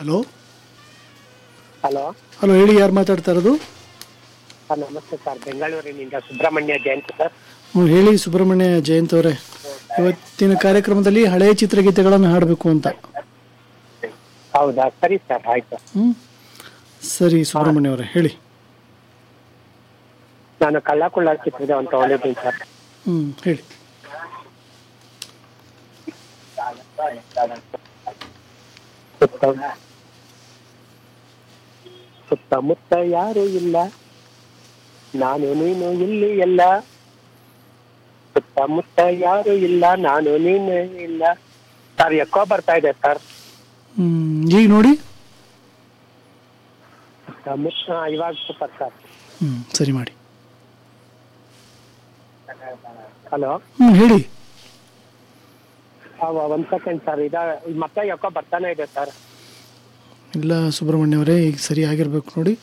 hello hello hello ಹೇಳಿ ಯಾರು ಮಾತಾಡ್ತಾ ಇರೋದು ಸರ್ ನಮಸ್ತೆ ಸರ್ ಬೆಂಗಳೂರಿನಿಂದ ಸುಬ್ರಹ್ಮಣ್ಯ ಜಯಂತ್ ಸರ್ ಹ್ಞೂ ಹೇಳಿ ಸುಬ್ರಹ್ಮಣ್ಯ ಜಯಂತ್ ಅವರೇ ಇವತ್ತಿನ ಕಾರ್ಯಕ್ರಮದಲ್ಲಿ ಹಳೆಯ ಚಿತ್ರಗೀತೆಗಳನ್ನು ಹಾಡಬೇಕು ಅಂತ ಹೌದಾ ಸರಿ ಸರ್ ಆಯ್ತು ಹ್ಞೂ ಸರಿ ಸುಬ್ರಹ್ಮಣ್ಯ ಅವರೇ ಹೇಳಿ ನಾನು ಕಳ್ಳಕುಳ್ಳ ಚಿತ್ರದ ಅಂತ ತಗೊಂಡಿದ್ದೀನಿ ಸರ್ ಹ್ಞೂ ಹೇಳಿ ಸುತ್ತ ಸುತ್ತಮುತ್ತ ಯಾರು ಇಲ್ಲ ನಾನು ನೀನು ಇಲ್ಲಿ ಎಲ್ಲ ಸುತ್ತಮುತ್ತ ಯಾರು ಇಲ್ಲ ನಾನು ನೀನು ಇಲ್ಲ ಸರ್ ಎಕ್ಕೋ ಬರ್ತಾ ಇದೆ ಸರ್ ಹ್ಮ್, ಈಗ ನೋಡಿ ಸುತ್ತಮುತ್ತ ಇವಾಗ ಸೂಪರ್ ಸರ್ ಹ್ಞೂ ಸರಿ ಮಾಡಿ ಹಲೋ ಹ್ಞೂ ಹೇಳಿ ಒಂದ್ ಸೆಕೆಂಡ್ ಸರ್ ಇದ ಮತ್ತೆ ಯಾಕೋ ಬರ್ತಾನೆ ಇದೆ ಸರ್ ಇಲ್ಲ ಸುಬ್ರಹ್ಮಣ್ಯ ಅವರೇ ಈಗ ಸರಿ ಆಗಿರ್ಬೇಕು ನೋಡಿ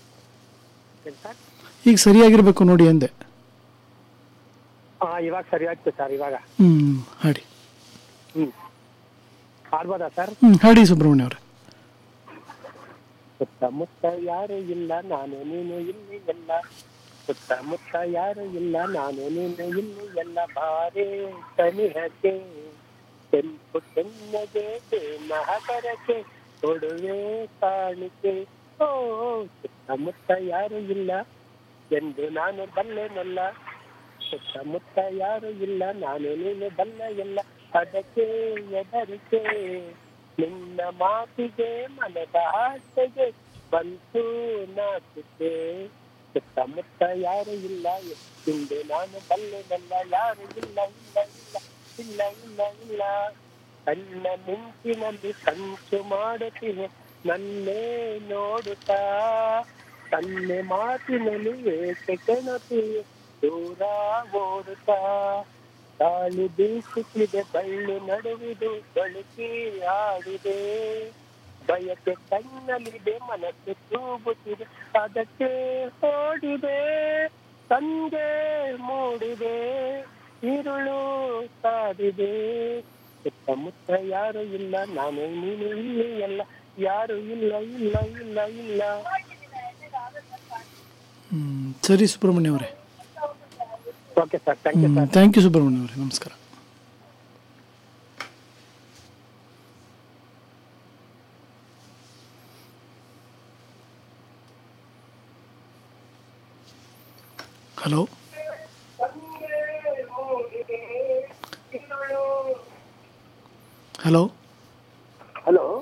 ಈಗ ಸರಿಯಾಗಿರ್ಬೇಕು ನೋಡಿ ಅಂದೆ ಹಾ ಇವಾಗ ಸರಿ ಆಯ್ತು ಸರ್ ಇವಾಗ ಹ್ಞೂ ಹಾಡಿ ಹ್ಮ್ ಆಡ್ಬೋದಾ ಸರ್ ಹ್ಞೂ ಹಾಡಿ ಸುಬ್ರಹ್ಮಣ್ಯ ಅವರೇ ಸುತ್ತಮುತ್ತ ಯಾರು ಇಲ್ಲ ನಾನು ನೀನು ಇಲ್ಲಿ ಎಲ್ಲ ಸುತ್ತಮುತ್ತ ಯಾರು ಇಲ್ಲ ನಾನು ನೀನು ಇಲ್ಲಿ ಎಲ್ಲ ಬಾರೆ ಸನಿಹಕ್ಕೆ ಕೆಂಪು ಕೆನ್ನಗೆ ಮಹಕರಕ್ಕೆ ಕೊಡುವೆ ಕಾಣಿಕೆ ಓ ಸುತ್ತಮುತ್ತ ಯಾರು ಇಲ್ಲ ಎಂದು ನಾನು ಬಲ್ಲೆನಲ್ಲ ಸುತ್ತಮುತ್ತ ಯಾರು ಇಲ್ಲ ನಾನು ನೀನು ಬಲ್ಲ ಎಲ್ಲ ಅದಕ್ಕೆ ಎದರಿಕೆ ನಿನ್ನ ಮಾತಿಗೆ ಮನದ ಆಸೆಗೆ ಬಂತು ನಾಚಿಕೆ ಸುತ್ತಮುತ್ತ ಯಾರು ಇಲ್ಲ ಹಿಂದೆ ನಾನು ಬಲ್ಲೆನಲ್ಲ ಯಾರು ಇಲ್ಲ ಇಲ್ಲ ಇಲ್ಲ ಇಲ್ಲ ಇಲ್ಲ ಇಲ್ಲ ಕಣ್ಣ ಮಿಂಚಿನಲ್ಲಿ ಸಂಚು ಮಾಡುತ್ತಿವೆ ನನ್ನೇ ನೋಡುತ್ತಾ ತನ್ನೆ ಮಾತಿನಲ್ಲಿ ಏಕೆ ಕೆಣತಿವೆ ದೂರ ಓಡುತ್ತಾ ಗಾಳಿ ಬೀಸುತ್ತಿದೆ ಬಳ್ಳು ನಡುವಿದು ಬಳುಕಿ ಆಡಿದೆ ಬಯಕೆ ಕಣ್ಣಲ್ಲಿದೆ ಮನಸ್ಸು ತೂಗುತ್ತಿದೆ ಅದಕ್ಕೆ ಓಡಿದೆ ಸಂಜೆ ಮೂಡಿದೆ ഇരുಳು ಕಾದಿದೆ ಸುತ್ತಮುತ್ತ ಯಾರು ಇಲ್ಲ ನಾನು ನೀನು ಇಲ್ಲಿ ಎಲ್ಲ ಯಾರು ಇಲ್ಲ ಇಲ್ಲ ಇಲ್ಲ ಇಲ್ಲ ಹ್ಮ್, ಸರಿ ಸುಬ್ರಹ್ಮಣ್ಯ ಅವರೇ okay sir thank you sir thank you Subrahmanya ಅವರೇ ನಮಸ್ಕಾರ ಹಲೋ ಹಲೋ ಹಲೋ